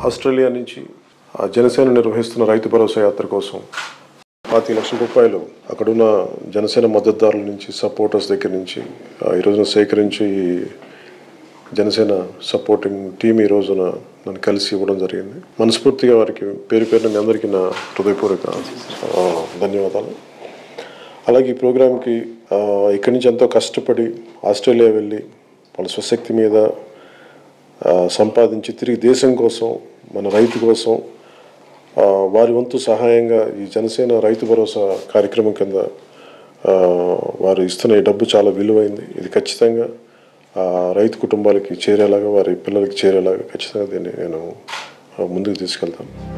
Australia నుంచి ఆ జనసేన నిర్వహిస్తున్న రైతు భరోసా యాత్ర కోసం పాతి లక్షల రూపాయలు అక్కడున్న జనసేన మద్దతుదారుల నుంచి సపోర్టర్స్ దగ్గర నుంచి ఆ, ఈ రోజున సేకరించి ఈ జనసేన సపోర్టింగ్ టీం ఈ రోజున నన్ను కలిసి ఇవ్వడం జరిగింది మనస్ఫూర్తిగా వారికి పేరు పేరున మీ అందరికీ నా హృదయపూర్వక ఆ, ధన్యవాదాలు అలాగే ఈ ప్రోగ్రాంకి ఆ, ఇక్కడి నుంచి ఎంతో కష్టపడి ఆస్ట్రేలియా వెళ్ళి వాళ్ళ స్వశక్తి మీద ఆ, సంపాదించి తిరిగి దేశం కోసం మన రైతు కోసం ఆ, వారి వంతు సహాయంగా ఈ జనసేన రైతు భరోసా కార్యక్రమం కింద ఆ, వారు ఇస్తున్న ఈ డబ్బు చాలా విలువైంది ఇది ఖచ్చితంగా ఆ, రైతు కుటుంబాలకి చేరేలాగా వారి పిల్లలకి చేరేలాగా ఖచ్చితంగా దీన్ని నేను ఆ, ముందుకు తీసుకెళ్తాను